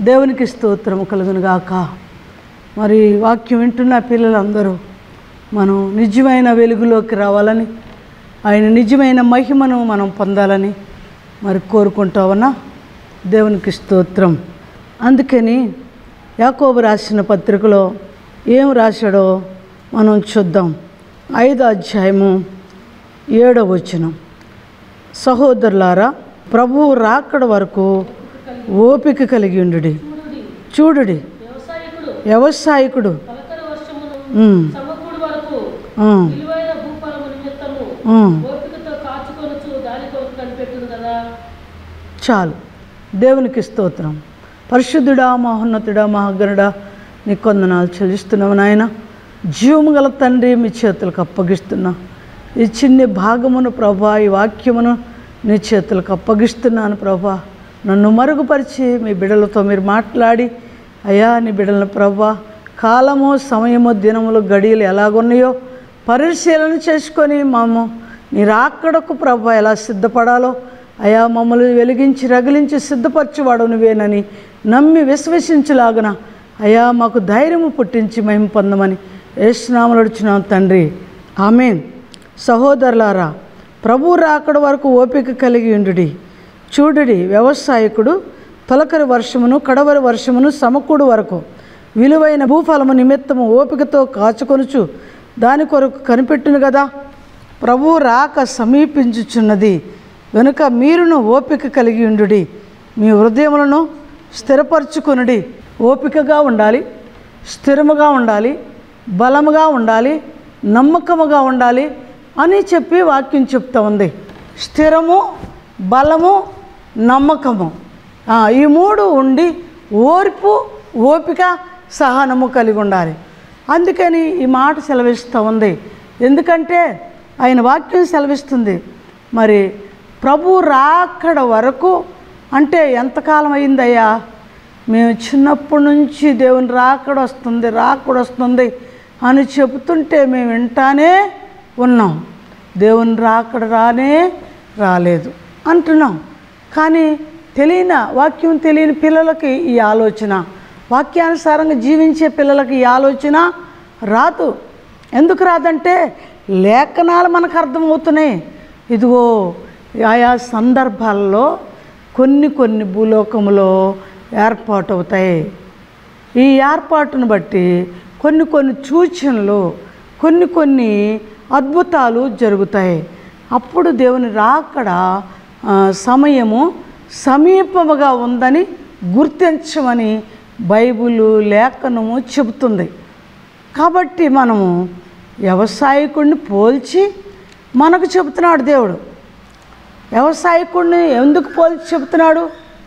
దేవునికి స్తోత్రం కలుగును గాక మరి వాక్యం వింటున్న పిల్లలందరూ మనం నిజమైన వెలుగులోకి రావాలని ఆయన నిజమైన మహిమను మనం పొందాలని మరి కోరుకుంటామన్నా దేవునికి స్తోత్రం అందుకని యాకోబు రాసిన పత్రికలో ఏం రాశాడో మనం చూద్దాం ఐదో అధ్యాయము ఏడో వచనం సహోదరులారా ప్రభువు రాకడ వరకు ఓపిక కలిగి ఉండుడి చూడుడి వ్యవసాయకుడు వ్యవసాయకుడు పలకర వర్షమును ఉమ్, సమకూడు వరకు ఉమ్, విలువైన భూఫలము నిమిత్తము ఉమ్. ఓపికతో కాచుకొనొచ్చు దాని కొరకు కనిపెట్టును కదా చాలు దేవునికి స్తోత్రం పరిశుద్ధుడా మహోన్నతుడా మహాగణుడా నీ కొందనాలు చెల్లిస్తున్నావు నాయన జీవము గల తండ్రి మీ చేతులకు అప్పగిస్తున్నా ఈ చిన్ని భాగమును ప్రభా ఈ వాక్యమును నీ చేతులకు అప్పగిస్తున్నాను ప్రభా నన్ను మరుగుపరిచి మీ బిడ్డలతో మీరు మాట్లాడి అయ్యా నీ బిడ్డలను ప్రభా కాలము సమయము దినములు గడియలు ఎలాగున్నాయో పరిశీలన చేసుకొని మాము నీ రాకడకు ప్రభా ఎలా సిద్ధపడాలో అయా మమ్మల్ని వెలిగించి రగిలించి సిద్ధపరచువాడు నువ్వేనని నమ్మి విశ్వసించలాగున అయా మాకు ధైర్యము పుట్టించి మహిమ పొందమని ఏసునామలు అడుచున్నాం తండ్రి ఆమెన్ సహోదరులారా ప్రభు రాకడ వరకు ఓపిక కలిగి ఉండుడి చూడుడి వ్యవసాయకుడు తొలకరి వర్షమును కడవరి వర్షమును సమకూడు వరకు విలువైన భూఫలము నిమిత్తము ఓపికతో కాచుకొనుచు దాని కొరకు కనిపెట్టును కదా ప్రభు రాక సమీపించుచున్నది వెనుక మీరును ఓపిక కలిగి ఉండుడి మీ హృదయములను స్థిరపరచుకొనుడి ఓపికగా ఉండాలి స్థిరముగా ఉండాలి బలముగా ఉండాలి నమ్మకముగా ఉండాలి అని చెప్పి వాక్యం చెప్తా ఉంది స్థిరము బలము నమ్మకము ఆ, ఈ మూడు ఉండి ఓర్పు ఓపిక సహనము కలిగి ఉండాలి అందుకని ఈ మాట సెలవిస్తూ ఉంది ఎందుకంటే ఆయన వాక్యం సెలవిస్తుంది మరి ప్రభు రాకడ వరకు అంటే ఎంతకాలం అయిందయ్యా మేము చిన్నప్పటి నుంచి దేవుని రాకడ వస్తుంది రాకడ వస్తుంది అని చెబుతుంటే మేము వింటానే ఉన్నాం దేవుని రాకడ రానే రాలేదు అంటున్నాం కానీ తెలియని వాక్యం తెలియని పిల్లలకి ఈ ఆలోచన వాక్యానుసారంగా జీవించే పిల్లలకి ఈ ఆలోచన రాదు ఎందుకు రాదంటే లేఖనాలు మనకు అర్థమవుతున్నాయి ఇదిగో ఆయా సందర్భాల్లో కొన్ని కొన్ని భూలోకములో ఏర్పాటు అవుతాయి ఈ ఏర్పాటును బట్టి కొన్ని కొన్ని సూచనలు కొన్ని కొన్ని అద్భుతాలు జరుగుతాయి అప్పుడు దేవుని రాకడ ఆ, సమయము సమీపముగా ఉందని గుర్తించమని బైబిలు లేఖనము చెబుతుంది కాబట్టి మనము వ్యవసాయకుడిని పోల్చి మనకు చెబుతున్నాడు దేవుడు వ్యవసాయకుడిని ఎందుకు పోల్చి చెబుతున్నాడు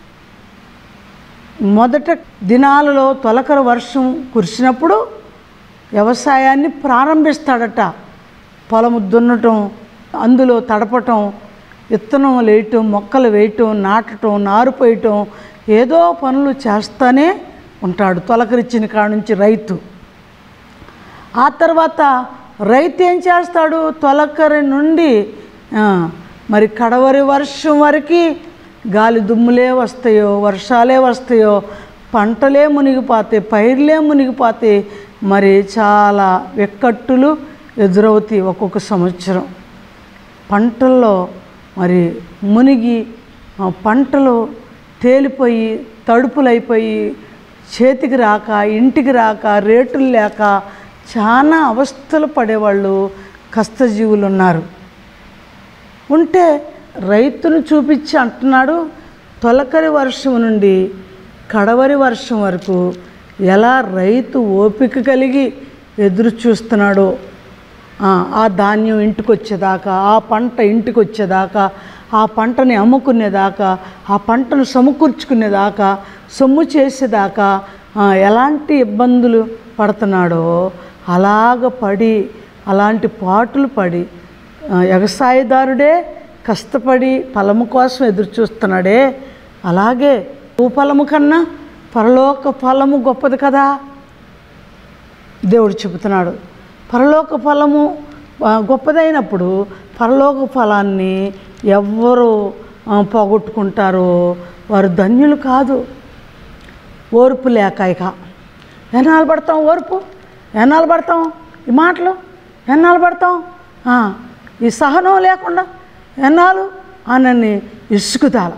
మొదట దినాలలో తొలకర వర్షం కురిసినప్పుడు వ్యవసాయాన్ని ప్రారంభిస్తాడట పొలము దున్నటం అందులో తడపటం విత్తనం వేయటం మొక్కలు వేయటం నాటటం నారు పోయటం ఏదో పనులు చేస్తానే ఉంటాడు తొలకరిచ్చిన కాడ నుంచి రైతు ఆ తర్వాత రైతు ఏం చేస్తాడు తొలకరి నుండి ఆ, మరి కడవరి వర్షం వరకు గాలి దుమ్ములే వస్తాయో వర్షాలే వస్తాయో పంటలే మునిగిపోతాయి పైర్లే మునిగిపోతాయి మరి చాలా విక్కట్టులు ఎదురవుతాయి ఒక్కొక్క సంవత్సరం పంటల్లో మరి మునిగి ఆ పంటలు తేలిపోయి తడుపులైపోయి చేతికి రాక ఇంటికి రాక రేటులు లేక చాలా అవస్థలు పడేవాళ్ళు కష్టజీవులు ఉన్నారు ఉంటే రైతును చూపించి అంటున్నాడు తొలకరి వర్షం నుండి కడవరి వర్షం వరకు ఎలా రైతు ఓపిక కలిగి ఎదురు చూస్తున్నాడో ఆ, ఆ ధాన్యం ఇంటికి వచ్చేదాకా ఆ పంట ఇంటికి వచ్చేదాకా ఆ పంటని అమ్ముకునేదాకా ఆ పంటను సమకూర్చుకునేదాకా సొమ్ము చేసేదాకా ఆ, ఎలాంటి ఇబ్బందులు పడుతున్నాడో అలాగ పడి అలాంటి పాటులు పడి ఆ, వ్యవసాయదారుడే కష్టపడి ఫలము కోసం ఎదురు చూస్తున్నాడే అలాగే భూఫలము కన్నా పరలోక ఫలము గొప్పది కదా దేవుడు చెబుతున్నాడు పరలోక ఫలము ఆ, గొప్పదైనప్పుడు పరలోక ఫలాన్ని ఎవ్వరు ఆ, పోగొట్టుకుంటారో వారు ధన్యులు కాదు ఓర్పు లేక ఇక ఎన్నాళ్ళు పడతాం ఓర్పు ఎన్నాళ్ళు పడతాం ఈ మాటలు ఎన్నాళ్ళు పడతాం ఆ, ఈ సహనం లేకుండా ఎన్నాళ్ళు అనని ఇసుకుతాల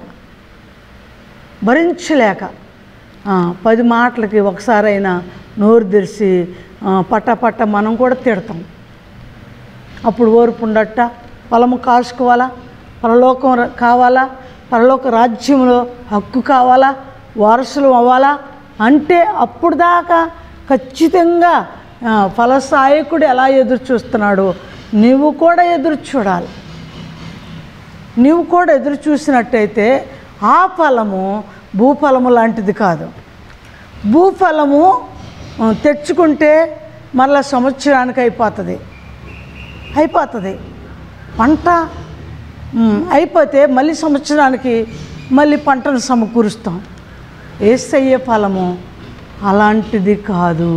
భరించలేక ఆ, పది మాటలకి ఒకసారైనా నోరు తెరిచి ఆ, పట్ట పట్ట మనం కూడా తిడతాం అప్పుడు ఓర్పు ఉండట పొలము కాసుకోవాలా పరలోకం ర- కావాలా పరలోక రాజ్యంలో హక్కు కావాలా వారసులు అవ్వాలా అంటే అప్పుడు దాకా ఖచ్చితంగా ఆ, ఫలసాయకుడు ఎలా ఎదురు చూస్తున్నాడో నువ్వు కూడా ఎదురు చూడాలి నీవు కూడా ఎదురు చూసినట్టయితే ఆ ఫలము భూఫలము లాంటిది కాదు భూఫలము ఆ, తెచ్చుకుంటే మళ్ళా సంవత్సరానికి అయిపోతుంది అయిపోతుంది పంట ఉమ్, అయిపోతే మళ్ళీ సంవత్సరానికి మళ్ళీ పంటను సమకూరుస్తాం ఏసయ్య ఫలము అలాంటిది కాదు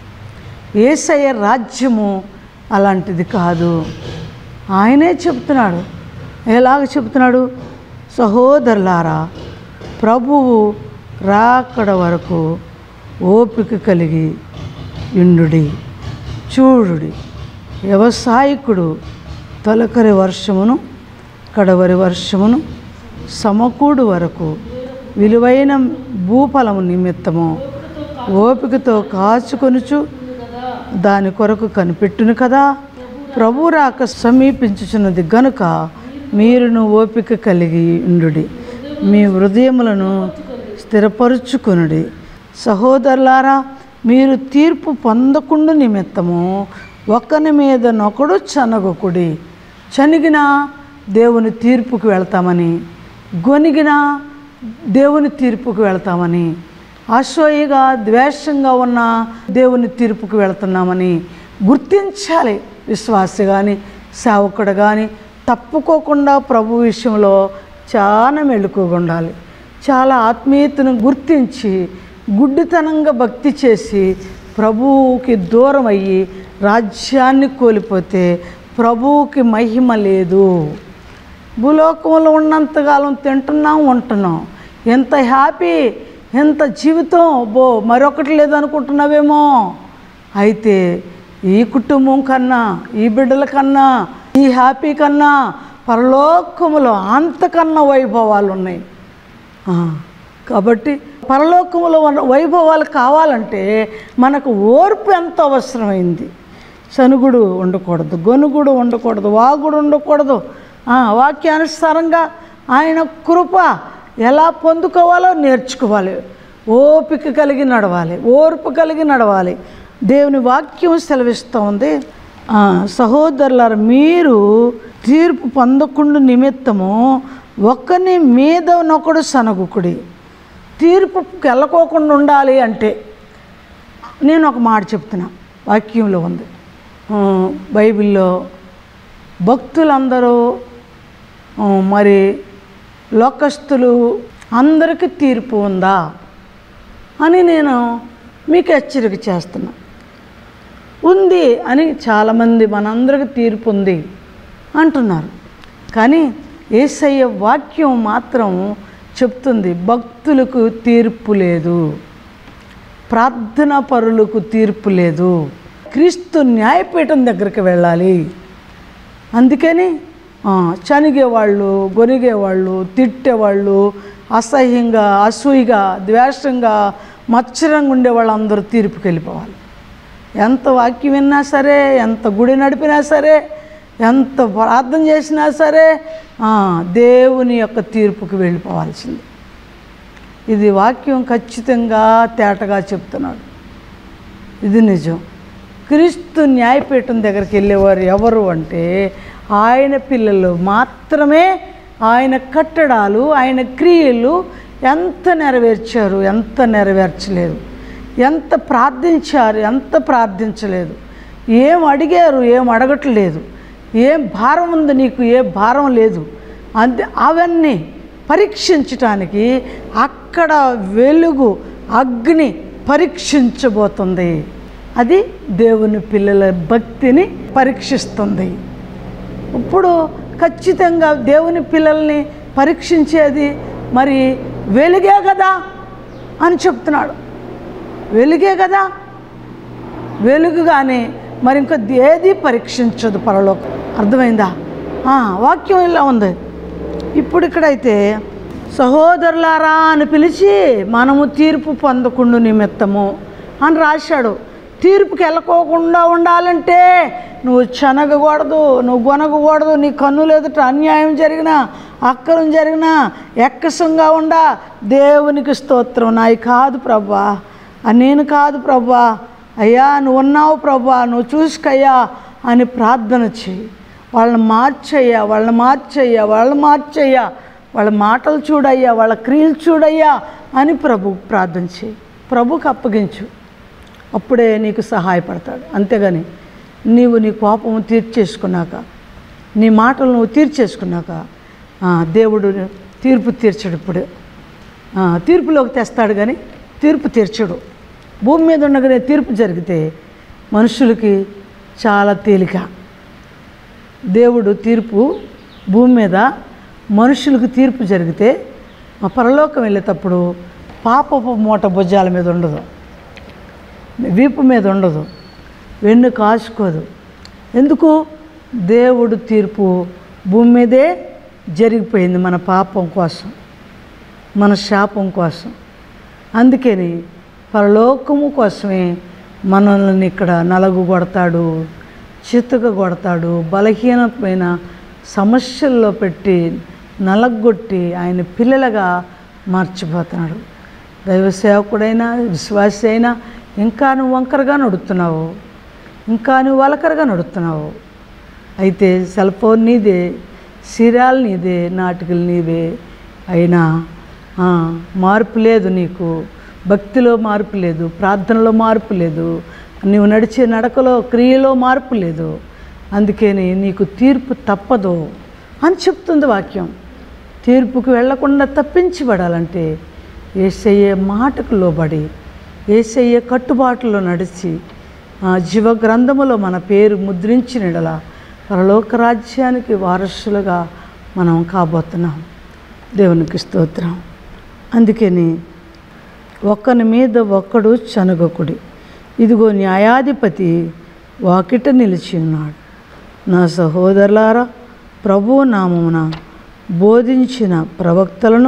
ఏసయ్య రాజ్యము అలాంటిది కాదు ఆయనే చెప్తున్నాడు ఎలాగ చెప్తున్నాడు సహోదరులారా ప్రభువు రాకడ వరకు ఓపిక కలిగి ఇండుడి చూడుడి వ్యవసాయకుడు తొలకరి వర్షమును కడవరి వర్షమును సమకూడు వరకు విలువైన భూఫలము నిమిత్తము ఓపికతో కాచుకొనుచు దాని కొరకు కనిపెట్టును కదా ప్రభు రాక సమీపించుచున్నది గనుక మీరును ఓపిక కలిగి ఉండుడి మీ హృదయములను స్థిరపరుచుకొనుడి సహోదరులారా మీరు తీర్పు పొందకుండా నిమిత్తము ఒకని మీద నొకడు చనగకుడి చనిగిన దేవుని తీర్పుకు వెళ్తామని గొనిగిన దేవుని తీర్పుకు వెళ్తామని అసూయగా ద్వేషంగా ఉన్న దేవుని తీర్పుకు వెళ్తున్నామని గుర్తించాలి విశ్వాసి కానీ సేవకుడు కానీ తప్పుకోకుండా ప్రభు విషయంలో చాలా మెళుకుగా ఉండాలి చాలా ఆత్మీయతను గుర్తించి గుడ్డితనంగా భక్తి చేసి ప్రభువుకి దూరం అయ్యి రాజ్యాన్ని కోల్పోతే ప్రభువుకి మహిమ లేదు భూలోకంలో ఉన్నంతకాలం తింటున్నాం ఉంటున్నాం ఎంత హ్యాపీ ఎంత జీవితం బో మరొకటి లేదనుకుంటున్నావేమో అయితే ఈ కుటుంబం కన్నా ఈ బిడ్డల కన్నా ఈ హ్యాపీ కన్నా పరలోకములో అంతకన్నా వైభవాలు ఉన్నాయి ఆ, కాబట్టి పరలోకములో ఉన్న వైభవాలు కావాలంటే మనకు ఓర్పు ఎంత అవసరమైంది సనుగుడు ఉండకూడదు గొనుగుడు ఉండకూడదు వాగుడు ఉండకూడదు ఆ, వాక్యానుసారంగా ఆయన కృప ఎలా పొందుకోవాలో నేర్చుకోవాలి ఓపిక కలిగి నడవాలి ఓర్పు కలిగి నడవాలి దేవుని వాక్యం సెలవిస్తూ ఉంది ఆ, సహోదరులారా మీరు తీర్పు పొందకుండా నిమిత్తము ఒకని మీద నొకడు సనగుకుడి తీర్పుకి వెళ్ళకోకుండా ఉండాలి అంటే నేను ఒక మాట చెప్తున్నా వాక్యంలో ఉంది ఆ, బైబిల్లో భక్తులందరూ ఆ, మరి లోకస్తులు అందరికీ తీర్పు ఉందా అని నేను మీకు హెచ్చరిక చేస్తున్నా ఉంది అని చాలామంది మనందరికి తీర్పు ఉంది అంటున్నారు కానీ ఏసయ్య వాక్యం మాత్రం చెప్తుంది భక్తులకు తీర్పు లేదు ప్రార్థనా పరులకు తీర్పు లేదు క్రీస్తు న్యాయపీఠం దగ్గరికి వెళ్ళాలి అందుకని ఆ, చనిగేవాళ్ళు గొనిగేవాళ్ళు తిట్టేవాళ్ళు అసహ్యంగా అసూయగా ద్వేషంగా మత్సరంగా ఉండే వాళ్ళందరూ తీర్పుకి వెళ్ళిపోవాలి ఎంత వాక్యం విన్నా సరే ఎంత గుడి నడిపినా సరే ఎంత ప్రార్థన చేసినా సరే ఆ, దేవుని యొక్క తీర్పుకి వెళ్ళిపోవాల్సింది ఇది వాక్యం ఖచ్చితంగా తేటగా చెప్తున్నాడు ఇది నిజం క్రీస్తు న్యాయపీఠం దగ్గరికి వెళ్ళేవారు ఎవరు అంటే ఆయన పిల్లలు మాత్రమే ఆయన కట్టడాలు ఆయన క్రియలు ఎంత నెరవేర్చారు ఎంత నెరవేర్చలేదు ఎంత ప్రార్థించారు ఎంత ప్రార్థించలేదు ఏం అడిగారు ఏం అడగట్లేదు ఏం భారం ఉంది నీకు ఏ భారం లేదు అంతే అవన్నీ పరీక్షించటానికి అక్కడ వెలుగు అగ్ని పరీక్షించబోతుంది అది దేవుని పిల్లల భక్తిని పరీక్షిస్తుంది ఇప్పుడు ఖచ్చితంగా దేవుని పిల్లల్ని పరీక్షించేది మరి వెలుగే కదా అని చెప్తున్నాడు వెలుగే కదా వెలుగు కానీ మరి ఇంకా ఏది పరీక్షించదు పరలోకం అర్థమైందా ఆ, వాక్యం ఇలా ఉంది ఇప్పుడు ఇక్కడైతే సహోదరులారా అని పిలిచి మనము తీర్పు పొందకుండా నిమిత్తము అని రాశాడు తీర్పుకి వెళ్ళకోకుండా ఉండాలంటే నువ్వు చెనగకూడదు నువ్వు గొనగకూడదు నీ కన్నులు ఎదుట అన్యాయం జరిగినా అక్కరం జరిగినా ఎక్కసంగా ఉండా దేవునికి స్తోత్రం నాయి కాదు ప్రభా ఆ నేను కాదు ప్రభా అయ్యా నువ్వు ఉన్నావు ప్రభా నువ్వు చూసుకయ్యా అని ప్రార్థన చేయి వాళ్ళని మార్చయ్యా వాళ్ళని మార్చయ్యా వాళ్ళని మార్చయ్యా వాళ్ళ మాటలు చూడయ్యా వాళ్ళ క్రియలు చూడయ్యా అని ప్రభు ప్రార్థన చేయి ప్రభుకి అప్పగించు అప్పుడే నీకు సహాయపడతాడు అంతేగాని నీవు నీ కోపము తీర్చేసుకున్నాక నీ మాటలు నువ్వు తీర్చేసుకున్నాక ఆ, దేవుడు తీర్పు తీర్చడు ఇప్పుడు ఆ, తీర్పులోకి తెస్తాడు కానీ తీర్పు తీర్చడు భూమి మీద ఉండగానే తీర్పు జరిగితే మనుషులకి చాలా తేలిక దేవుడు తీర్పు భూమి మీద మనుషులకు తీర్పు జరిగితే ఆ పరలోకం వెళ్ళేటప్పుడు పాపపు మూట భుజాల మీద ఉండదు వీపు మీద ఉండదు వెన్ను కాసుకోదు ఎందుకు దేవుడు తీర్పు భూమి మీదే జరిగిపోయింది మన పాపం కోసం మన శాపం కోసం అందుకని పరలోకము కోసమే మనల్ని ఇక్కడ నలగు కొడతాడు చితుక కొడతాడు బలహీనమైన సమస్యల్లో పెట్టి నలగొట్టి ఆయన పిల్లలుగా మార్చిపోతున్నాడు దైవ సేవకుడైనా విశ్వాసి అయినా ఇంకా నువ్వు వంకరగా నడుస్తున్నావు ఇంకా నువ్వు వలకరగా నడుస్తున్నావు అయితే సెల్ ఫోన్ నీదే సీరియల్ నీదే నాటికలు నీవే అయినా ఆ, మార్పు లేదు నీకు భక్తిలో మార్పు లేదు ప్రార్థనలో మార్పు లేదు నీవు నడిచే నడకలో క్రియలో మార్పు లేదు అందుకని నీకు తీర్పు తప్పదు అని చెప్తుంది వాక్యం తీర్పుకు వెళ్లకుండా తప్పించబడాలంటే ఏసయ్యే మాటకు లోబడి ఏసయ్యే కట్టుబాటులో నడిచి ఆ జీవ గ్రంథములో మన పేరు ముద్రించినడల పరలోక రాజ్యానికి వారసులుగా మనం కాబోతున్నాం దేవునికి స్తోత్రం అందుకని ఒకని మీద ఒక్కడు చనగకుడి ఇదిగో న్యాయాధిపతి వాకిట నిలిచి ఉన్నాడు నా సహోదరులారా ప్రభు నామమున బోధించిన ప్రవక్తలను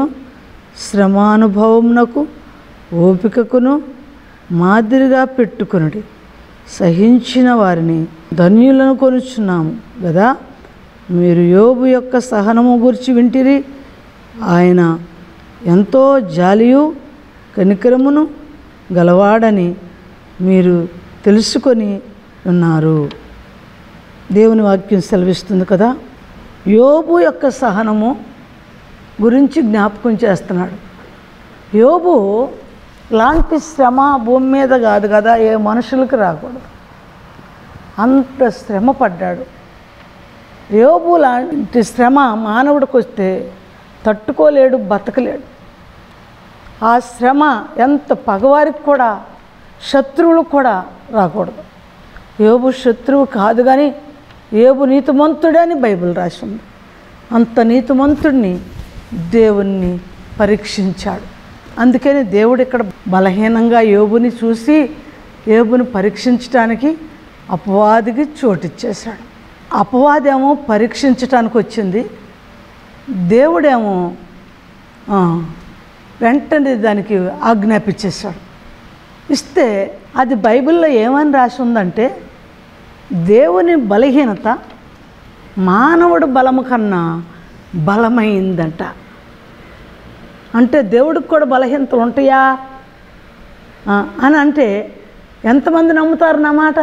శ్రమానుభవమునకు ఓపికకును మాదిరిగా పెట్టుకునుడి సహించిన వారిని ధన్యులను కొనుచున్నాము కదా మీరు యోబు యొక్క సహనము గురించి వింటిరి ఆయన ఎంతో జాలియు కనికరమును గలవాడని మీరు తెలుసుకొని ఉన్నారు దేవుని వాక్యం సెలవిస్తుంది కదా యోబు యొక్క సహనము గురించి జ్ఞాపకం చేస్తున్నాడు యోబు లాంటి శ్రమ భూమి మీద కాదు కదా ఏ మనుషులకు రాకూడదు అంత శ్రమ పడ్డాడు యోబు లాంటి శ్రమ మానవుడికి వస్తే తట్టుకోలేడు బతకలేడు ఆ శ్రమ ఎంత పగవారికి కూడా శత్రువులకు కూడా రాకూడదు యోబు శత్రువు కాదు కానీ యోబు నీతిమంతుడే అని బైబిల్ రాసింది అంత నీతిమంతుడిని దేవుణ్ణి పరీక్షించాడు అందుకని దేవుడు ఇక్కడ బలహీనంగా యోబుని చూసి యోబుని పరీక్షించడానికి అపవాదికి చోటిచ్చేశాడు అపవాదేమో పరీక్షించటానికి వచ్చింది దేవుడేమో ఆ, వెంటనే దానికి ఆజ్ఞాపించేశాడు ఇస్తే అది బైబిల్లో ఏమని రాసి ఉందంటే దేవుని బలహీనత మానవుడు బలము కన్నా బలమైందంట అంటే దేవుడికి కూడా బలహీనతలు ఉంటాయా ఆ, అని అంటే ఎంతమంది నమ్ముతారు నా మాట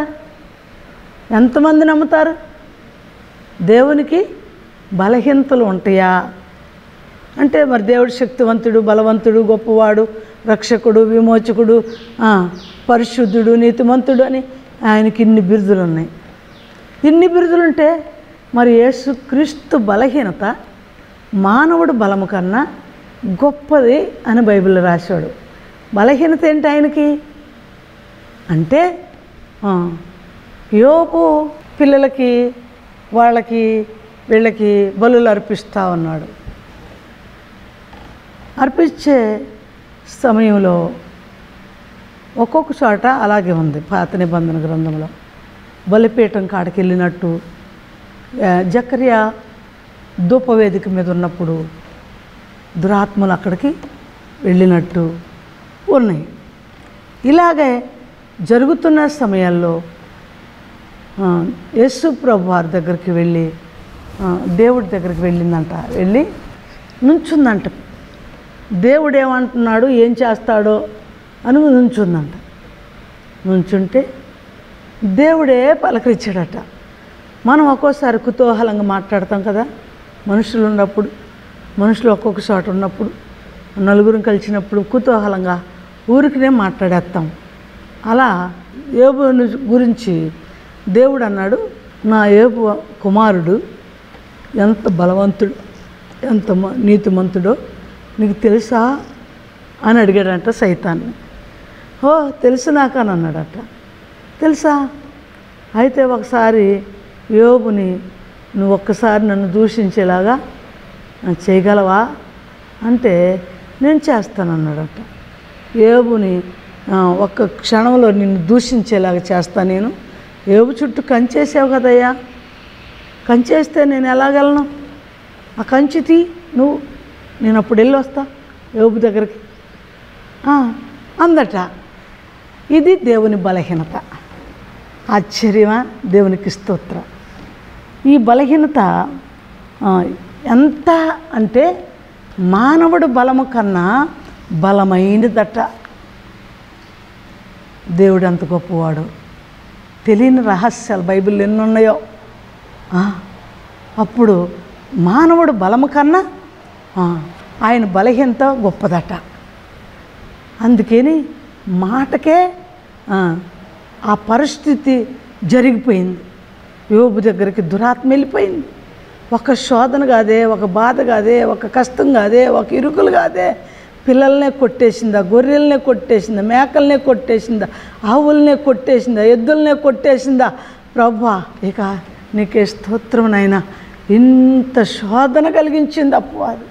ఎంతమంది నమ్ముతారు దేవునికి బలహీనతలు ఉంటాయా అంటే మరి దేవుడు శక్తివంతుడు బలవంతుడు గొప్పవాడు రక్షకుడు విమోచకుడు ఆ, పరిశుద్ధుడు నీతిమంతుడు అని ఆయనకి ఇన్ని బిరుదులు ఉన్నాయి ఇన్ని బిరుదులుంటే మరి యేసుక్రీస్తు బలహీనత మానవుడు బలము కన్నా గొప్పది అని బైబిల్లో రాశాడు బలహీనత ఏంటి ఆయనకి అంటే ఆ, యోపు పిల్లలకి వాళ్ళకి వీళ్ళకి బలులు అర్పిస్తూ ఉన్నాడు అర్పించే సమయంలో ఒక్కొక్క చోట అలాగే ఉంది పాత నిబంధన గ్రంథంలో బలిపీఠం కాడికి వెళ్ళినట్టు ఆ, జకర్యా ధూపవేదిక మీద ఉన్నప్పుడు దురాత్మలు అక్కడికి వెళ్ళినట్టు ఉన్నాయి ఇలాగే జరుగుతున్న సమయాల్లో ఆ, యేసు ప్రభు వారి దగ్గరికి వెళ్ళి ఆ, దేవుడి దగ్గరికి వెళ్ళిందంట వెళ్ళి నుంచుందంట దేవుడు ఏమంటున్నాడు ఏం చేస్తాడో అని నుంచుందంట నుంచుంటే దేవుడే పలకరించాడట మనం ఒక్కోసారి కుతూహలంగా మాట్లాడతాం కదా మనుషులు ఉన్నప్పుడు మనుషులు ఒక్కొక్క చోట ఉన్నప్పుడు నలుగురు కలిసినప్పుడు కుతూహలంగా ఊరికినే మాట్లాడేస్తాం అలా ఏబు గురించి దేవుడు అన్నాడు నా ఏబు కుమారుడు ఎంత బలవంతుడు ఎంత మ- నీతిమంతుడో నీకు తెలుసా అని అడిగాడంట సైతాన్ని ఓ తెలుసు నాకు అని అన్నాడట తెలుసా అయితే ఒకసారి యోబుని నువ్వు ఒక్కసారి నన్ను దూషించేలాగా ఆ, చేయగలవా అంటే నేను చేస్తానన్నాడట ఏబుని ఆ, ఒక్క క్షణంలో నిన్ను దూషించేలాగా చేస్తా నేను ఏబు చుట్టూ కంచేసావు కదయ్యా కంచేస్తే నేను ఎలాగలను ఆ కంచి తీ నువ్వు నేను అప్పుడు వెళ్ళి వస్తా యోబు దగ్గరికి ఆ, అందట ఇది దేవుని బలహీనత ఆశ్చర్యమా దేవునికి స్తోత్రం ఈ బలహీనత ఆ, ఎంత అంటే మానవుడు బలము కన్నా బలమైనదట దేవుడు ఎంత గొప్పవాడు తెలియని రహస్యాలు బైబిల్ ఎన్ని ఉన్నాయో ఆ, అప్పుడు మానవుడు బలము కన్నా ఆ, ఆయన బలహీనత గొప్పదట అందుకని మాటకే ఆ, ఆ పరిస్థితి జరిగిపోయింది యోబు దగ్గరికి దురాత్మ వెళ్ళిపోయింది ఒక శోధన కాదే ఒక బాధ కాదే ఒక కష్టం కాదే ఒక ఇరుకులు కాదే పిల్లల్నే కొట్టేసిందా గొర్రెలనే కొట్టేసిందా మేకల్నే కొట్టేసిందా ఆవులనే కొట్టేసిందా ఎద్దులనే కొట్టేసిందా ప్రభా ఇక నీకే స్తోత్రం నాయనా ఇంత శోధన కలిగించింది అప్పవారు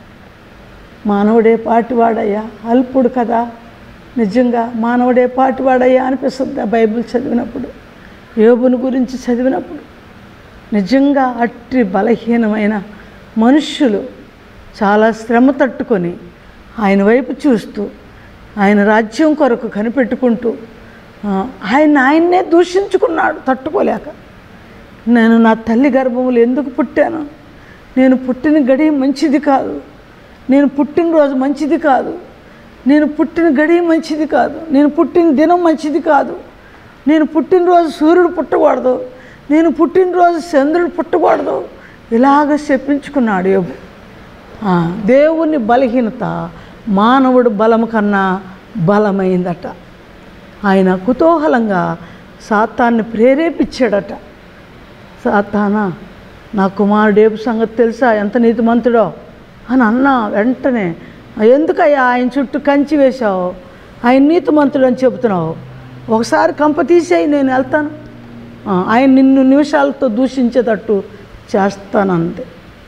మానవుడే పాటివాడయ్యా అల్పుడు కదా నిజంగా మానవుడే పాటివాడయ్యా అనిపిస్తుంది ఆ బైబిల్ చదివినప్పుడు యోబుని గురించి చదివినప్పుడు నిజంగా అట్టి బలహీనమైన మనుష్యులు చాలా శ్రమ తట్టుకొని ఆయన వైపు చూస్తూ ఆయన రాజ్యం కొరకు కనిపెట్టుకుంటూ ఆ, ఆయన ఆయన్నే దూషించుకున్నాడు తట్టుకోలేక నేను నా తల్లి గర్భములు ఎందుకు పుట్టాను నేను పుట్టిన గడి మంచిది కాదు నేను పుట్టినరోజు మంచిది కాదు నేను పుట్టిన గడి మంచిది కాదు నేను పుట్టిన దినం మంచిది కాదు నేను పుట్టినరోజు సూర్యుడు పుట్టకూడదు నేను పుట్టినరోజు చంద్రుడు పుట్టకూడదు ఇలాగ చెప్పించుకున్నాడు యోబు ఆ, దేవుని బలహీనత మానవుడు బలము కన్నా బలమైందట ఆయన కుతూహలంగా సాతాన్ని ప్రేరేపించాడట సాతానా నా కుమారుడు ఏపు సంగతి తెలుసా ఎంత నీతిమంతుడో అని అన్నా వెంటనే ఎందుకయ్యా ఆయన చుట్టూ కంచి వేశావు ఆయన నీతిమంతుడు అని చెబుతున్నావు ఒకసారి కంప తీసేయి నేను వెళ్తాను ఆ, ఆయన నిన్ను నిమిషాలతో దూషించేటట్టు చేస్తానంది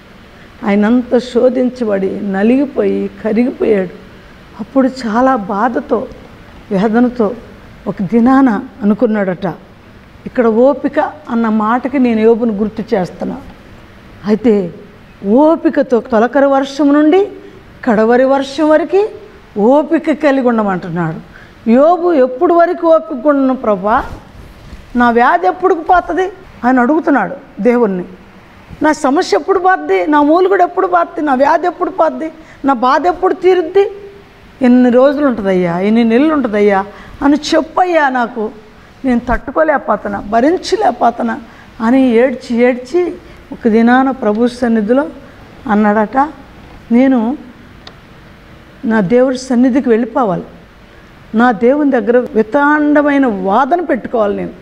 ఆయనంత శోధించబడి నలిగిపోయి కరిగిపోయాడు అప్పుడు చాలా బాధతో వేదనతో ఒక దినాన అనుకున్నాడట ఇక్కడ ఓపిక అన్న మాటకి నేను యోబును గుర్తు చేస్తున్నా అయితే ఓపికతో తొలకరి వర్షం నుండి కడవరి వర్షం వరకు ఓపిక కలిగి ఉండమంటున్నాడు యోబు ఎప్పుడు వరకు ఓపిక ఉన్న ప్రభా నా వ్యాధి ఎప్పుడు పోతుంది అని అడుగుతున్నాడు దేవుణ్ణి నా సమస్య ఎప్పుడు పోద్ది నా మూలుగుడు ఎప్పుడు పోద్ది నా వ్యాధి ఎప్పుడు పోద్ది నా బాధ ఎప్పుడు తీరుద్ది ఎన్ని రోజులు ఉంటుందయ్యా ఎన్ని నెలలు ఉంటుందయ్యా అని చెప్పయ్యా నాకు నేను తట్టుకోలేకపోతున్నా భరించలేకపోతున్నా అని ఏడ్చి ఏడ్చి ఒక దినాన ప్రభు సన్నిధిలో అన్నాడట నేను నా దేవుడి సన్నిధికి వెళ్ళిపోవాలి నా దేవుని దగ్గర వితాండమైన వాదన పెట్టుకోవాలి నేను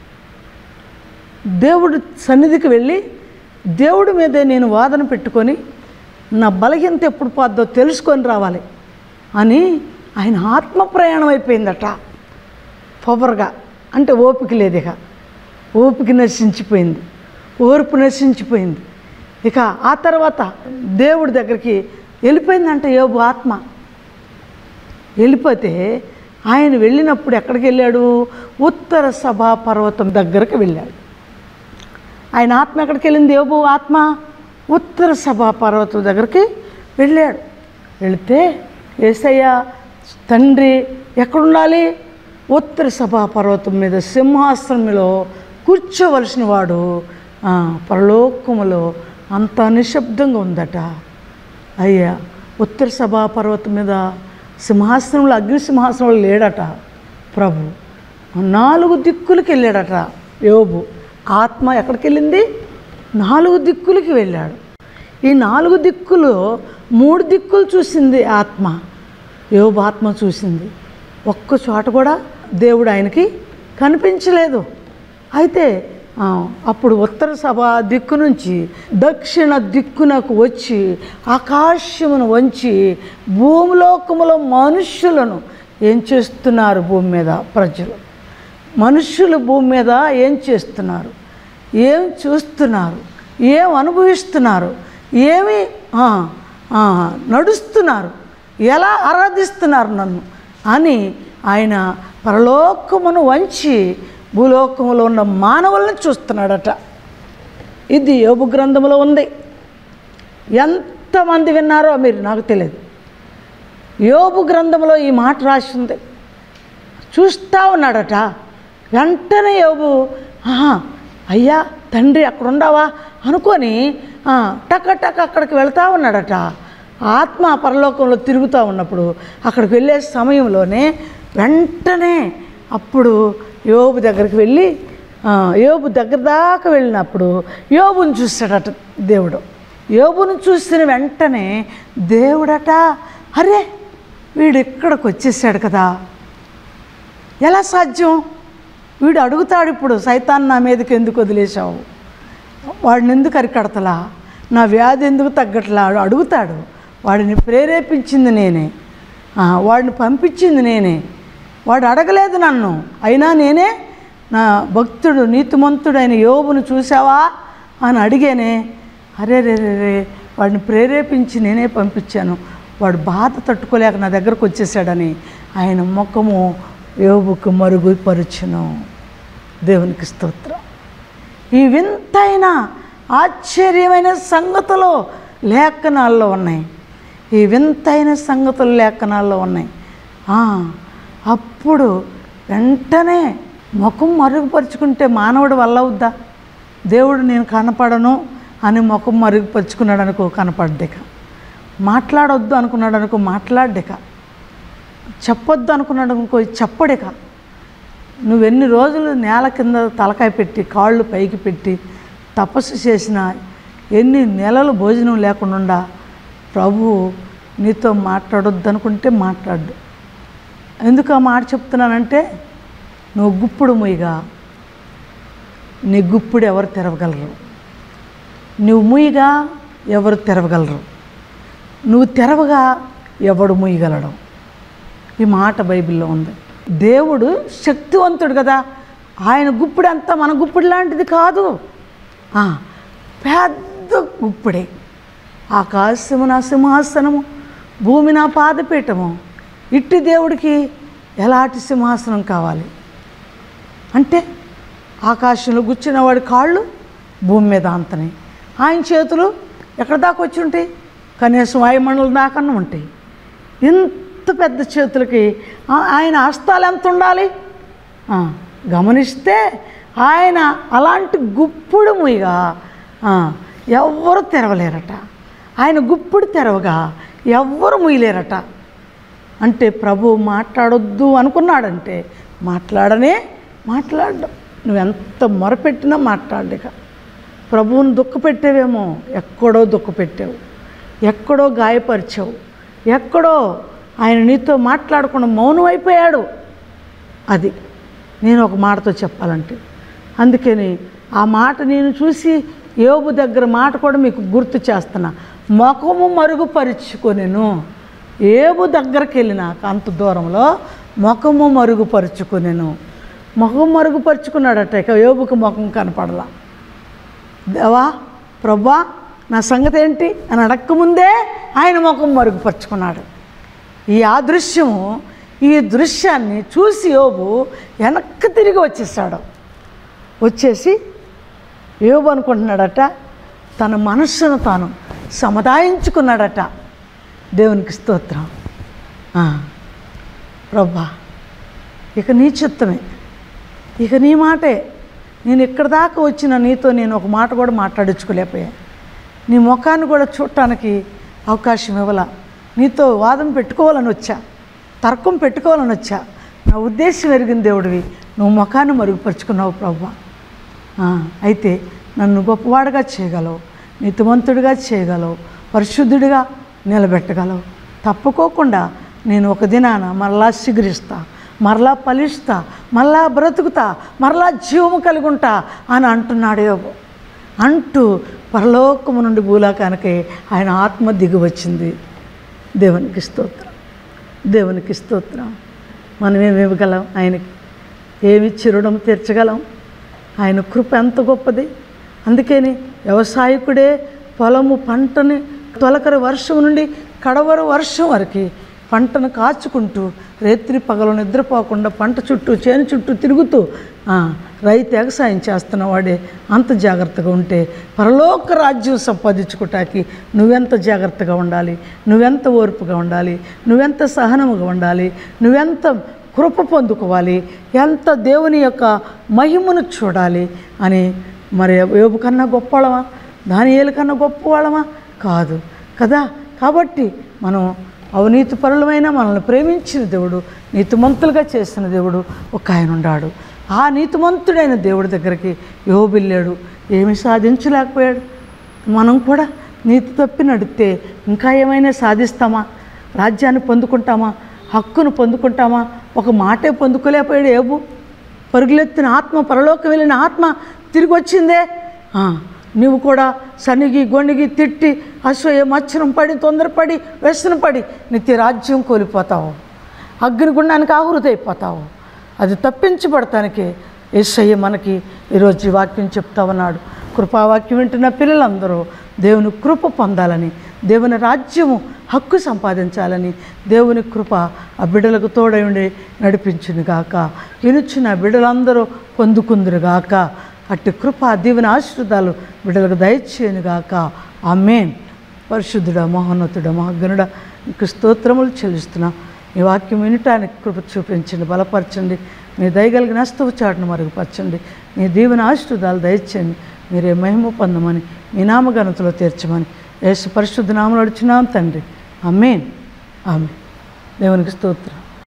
దేవుడు సన్నిధికి వెళ్ళి దేవుడి మీదే నేను వాదన పెట్టుకొని నా బలహీనత ఎప్పుడు పోద్దో తెలుసుకొని రావాలి అని ఆయన ఆత్మ ప్రయాణం అయిపోయిందట పొగరుగా అంటే ఓపిక లేదు ఇక ఓపిక నశించిపోయింది ఓర్పు నశించిపోయింది ఇక ఆ తర్వాత దేవుడి దగ్గరికి వెళ్ళిపోయిందంట యోబు ఆత్మ వెళ్ళిపోతే ఆయన వెళ్ళినప్పుడు ఎక్కడికి వెళ్ళాడు ఉత్తర సభా పర్వతం దగ్గరకు వెళ్ళాడు ఆయన ఆత్మ ఎక్కడికి వెళ్ళింది యోబు ఆత్మ ఉత్తర సభా పర్వతం దగ్గరికి వెళ్ళాడు వెళితే ఏసయ్య తండ్రి ఎక్కడుండాలి ఉత్తర సభా పర్వతం మీద సింహాసనంలో కూర్చోవలసిన వాడు ఆ, పరలోకములో అంత నిశ్శబ్దంగా ఉందట అయ్యా ఉత్తర సభా పర్వతం మీద సింహాసనంలో అగ్ని సింహాసనంలో లేడట ప్రభు నాలుగు దిక్కులకి వెళ్ళాడట యోబు ఆత్మ ఎక్కడికి వెళ్ళింది నాలుగు దిక్కులకి వెళ్ళాడు ఈ నాలుగు దిక్కులు మూడు దిక్కులు చూసింది ఆత్మ యోబు ఆత్మ చూసింది ఒక్క చోట కూడా దేవుడు ఆయనకి కనిపించలేదు అయితే ఆ, అప్పుడు ఉత్తర సభ దిక్కు నుంచి దక్షిణ దిక్కునకు వచ్చి ఆకాశమును వంచి భూమిలోకములో మనుష్యులను ఏం చేస్తున్నారు భూమి మీద ప్రజలు మనుష్యులు భూమి మీద ఏం చేస్తున్నారు ఏం చూస్తున్నారు ఏం అనుభవిస్తున్నారు ఏమి ఆ, ఆ, నడుస్తున్నారు ఎలా ఆరాధిస్తున్నారు నన్ను అని ఆయన పరలోకమును వంచి భూలోకములో ఉన్న మానవులను చూస్తున్నాడట ఇది యోబు గ్రంథంలో ఉంది ఎంతమంది విన్నారో మీరు నాకు తెలియదు యోబు గ్రంథంలో ఈ మాట రాసి ఉంది చూస్తూ ఉన్నాడట వెంటనే యోబు ఆహా అయ్యా తండ్రి అక్కడ ఉండవా అనుకొని ఆ, టక టక అక్కడికి వెళ్తా ఉన్నాడట ఆత్మ పరలోకంలో తిరుగుతూ ఉన్నప్పుడు అక్కడికి వెళ్ళే సమయంలోనే వెంటనే అప్పుడు యోబు దగ్గరికి వెళ్ళి ఆ, యోబు దగ్గర దాకా వెళ్ళినప్పుడు యోబుని చూస్తాడట దేవుడు యోబును చూసిన వెంటనే దేవుడట అరే వీడు ఇక్కడికి వచ్చేసాడు కదా ఎలా సాధ్యం వీడు అడుగుతాడు ఇప్పుడు సైతాన్ నా మీదకి ఎందుకు వదిలేశావు వాడిని ఎందుకు అరికడతలా నా వ్యాధి ఎందుకు తగ్గట్లా వాడు అడుగుతాడు వాడిని ప్రేరేపించింది నేనే ఆ, వాడిని పంపించింది నేనే వాడు అడగలేదు నన్ను అయినా నేనే నా భక్తుడు నీతిమంతుడైన యోబును చూసావా అని అడిగానే అరే రే రే రే వాడిని ప్రేరేపించి నేనే పంపించాను వాడు బాధ తట్టుకోలేక నా దగ్గరకు వచ్చేసాడని ఆయన ముఖము యోబుకు మరుగుపరుచును దేవునికి స్తోత్రం ఈ వింతైన ఆశ్చర్యమైన సంగతులు లేఖనాల్లో ఉన్నాయి ఈ వింతైన సంగతులు లేఖనాల్లో ఉన్నాయి ఆ, అప్పుడు వెంటనే ముఖం మరుగుపరుచుకుంటే మానవుడు వల్ల అవుద్దా దేవుడు నేను కనపడను అని ముఖం మరుగుపరుచుకున్నాడు అనుకో కనపడ్డిక మాట్లాడొద్దు అనుకున్నాడు అనుకో మాట్లాడ్డిక చెప్పొద్దు అనుకున్నాడు అనుకో చెప్పడిక నువ్వెన్ని రోజులు నేల కింద తలకాయ పెట్టి కాళ్ళు పైకి పెట్టి తపస్సు చేసినా ఎన్ని నెలలు భోజనం లేకుండా ప్రభు నీతో మాట్లాడొద్దు అనుకుంటే మాట్లాడు ఎందుకు ఆ మాట చెప్తున్నానంటే నువ్వు గుప్పుడు ముయ్యగా నీ గుప్పుడు ఎవరు తెరవగలరు నువ్వు ముయ్యగా ఎవరు తెరవగలరు నువ్వు తెరవగా ఎవడు ముయ్యగలడు ఈ మాట బైబిల్లో ఉంది దేవుడు శక్తివంతుడు కదా ఆయన గుప్పుడు అంతా మన గుప్పుడు లాంటిది కాదు ఆ, పెద్ద గుప్పుడే ఆకాశము నా సింహాసనము భూమి నా పాదపీఠము ఇట్టి దేవుడికి ఎలాంటి సింహాసనం కావాలి అంటే ఆకాశంలో గుచ్చిన వాడి కాళ్ళు భూమి మీద అంతనే ఆయన చేతులు ఎక్కడ దాకా వచ్చి ఉంటాయి కనీసం వాయుమండలం దాకన్నా ఉంటాయి ఇంత పెద్ద చేతులకి ఆ- ఆయన హస్తాలు ఎంత ఉండాలి ఆ, గమనిస్తే ఆయన అలాంటి గుప్పుడు ముయిగా ఎవ్వరు తెరవలేరట ఆయన గుప్పుడు తెరవగా ఎవ్వరు ముయ్యలేరట అంటే ప్రభు మాట్లాడొద్దు అనుకున్నాడంటే మాట్లాడనే మాట్లాడడం నువ్వెంత మొరపెట్టినా మాట్లాడలేక ప్రభువుని దుఃఖపెట్టేవేమో ఎక్కడో దుఃఖపెట్టావు ఎక్కడో గాయపరిచావు ఎక్కడో ఆయన నీతో మాట్లాడకుండా మౌనం అయిపోయాడు అది నేను ఒక మాటతో చెప్పాలంటే అందుకని ఆ మాట నేను చూసి యోబు దగ్గర మాట కూడా మీకు గుర్తు చేస్తున్నా ముఖము మరుగుపరుచుకొనెను ఏబు దగ్గరికి వెళ్ళినాక అంత దూరంలో ముఖము మరుగుపరుచుకొనెను ముఖం మరుగుపరుచుకున్నాడట ఇక యోబుకు ముఖం కనపడలా దేవా ప్రభా నా సంగతి ఏంటి అని అడక్కముందే ఆయన ముఖం మరుగుపరుచుకున్నాడు ఈ ఆదృశ్యము ఈ దృశ్యాన్ని చూసి యోబు వెనక్కి తిరిగి వచ్చేసాడు వచ్చేసి యోబు అనుకుంటున్నాడట తన మనస్సును తాను సముదాయించుకున్నాడట దేవునికి స్తోత్రం ఆ, ప్రభా ఇక నీ చిత్తమే ఇక నీ మాటే నేను ఇక్కడ దాకా వచ్చిన నీతో నేను ఒక మాట కూడా మాట్లాడించుకోలేకపోయా నీ ముఖాన్ని కూడా చూడటానికి అవకాశం ఇవ్వాల నీతో వాదం పెట్టుకోవాలని వచ్చా తర్కం పెట్టుకోవాలని వచ్చా నా ఉద్దేశం ఎరిగిన దేవుడివి నువ్వు ముఖాన్ని మరుగుపరుచుకున్నావు ప్రభా ఆ, అయితే నన్ను గొప్పవాడుగా చేయగలవు నీతివంతుడిగా చేయగలవు పరిశుద్ధుడిగా నిలబెట్టగలవు తప్పుకోకుండా నేను ఒక దినాన మరలా సిగురిస్తా మరలా ఫలిస్తా మరలా బ్రతుకుతా మరలా జీవము కలిగి ఉంటా అని అంటున్నాడు యోబు అంటూ పరలోకము నుండి భూలోకానికి ఆయన ఆత్మ దిగి వచ్చింది దేవునికి స్తోత్రం దేవునికి స్తోత్రం మనం ఏమి ఇవ్వగలం ఆయనకి ఏమిచ్చి రుణం తీర్చగలం ఆయన కృప ఎంత గొప్పది అందుకని వ్యవసాయకుడే పొలము పంటని తొలకరి వర్షం నుండి కడవర వర్షం వరకు పంటను కాచుకుంటూ రేత్రి పగలు నిద్రపోకుండా పంట చుట్టూ చేను చుట్టూ తిరుగుతూ ఆ, రైతు వ్యవసాయం చేస్తున్న వాడే అంత జాగ్రత్తగా ఉంటే పరలోక రాజ్యం సంపాదించుకోవటానికి నువ్వెంత జాగ్రత్తగా ఉండాలి నువ్వెంత ఓర్పుగా ఉండాలి నువ్వెంత సహనముగా ఉండాలి నువ్వెంత కృప పొందుకోవాలి ఎంత దేవుని యొక్క మహిమను చూడాలి అని మరి యోబు కన్నా గొప్పవాళ్ళమా దానియేలు కన్నా గొప్పవాళ్ళమా కాదు కదా కాబట్టి మనం అవినీతి పరులమైన మనల్ని ప్రేమించిన దేవుడు నీతిమంతులుగా చేసిన దేవుడు ఒక ఆయన ఉన్నాడు ఆ నీతిమంతుడైన దేవుడి దగ్గరికి యోబిల్లాడు ఏమి సాధించలేకపోయాడు మనం కూడా నీతి తప్పి నడిస్తే ఇంకా ఏమైనా సాధిస్తామా రాజ్యాన్ని పొందుకుంటామా హక్కును పొందుకుంటామా ఒక మాటే పొందుకోలేకపోయాడు ఏబు పరుగులెత్తిన ఆత్మ పరలోకి వెళ్ళిన ఆత్మ తిరిగి వచ్చిందే ఆ, నువ్వు కూడా సనిగి గొణిగి తిట్టి అసూయ మచ్చరం పడి తొందరపడి వ్యసనపడి నిత్య రాజ్యం కోల్పోతావు అగ్నిగుండానికి ఆహురుతైపోతావు అది తప్పించబడటానికి యేసయ్య మనకి ఈరోజు ఈ వాక్యం చెప్తా ఉన్నాడు కృపావాక్యం వింటున్న పిల్లలందరూ దేవుని కృప పొందాలని దేవుని రాజ్యము హక్కు సంపాదించాలని దేవుని కృప ఆ బిడ్డలకు తోడై ఉండి నడిపించునుగాక వినుచున్న బిడ్డలందరూ పొందుకుందురుగాక అట్టి కృప దీవెన ఆశీర్వాదాలు బిడ్డలకు దయచేయనుగాక ఆమెన్ పరిశుద్ధుడ మహోన్నతుడ మహాగణుడ మీకు స్తోత్రములు చెల్లిస్తున్నా మీ వాక్యం వినటానికి కృప చూపించండి బలపరచండి మీ దయగలిగిన అస్తవు చాటును మరుగుపరచండి మీ దీవెన ఆశీర్వాదాలు దయచేయండి మీరే మహిమ పొందమని మీ నామగణతలో తీర్చమని యేసు పరిశుద్ధ నామలు అడుచున్నాం తండ్రి అమ్మేన్ ఆమె దేవునికి స్తోత్రం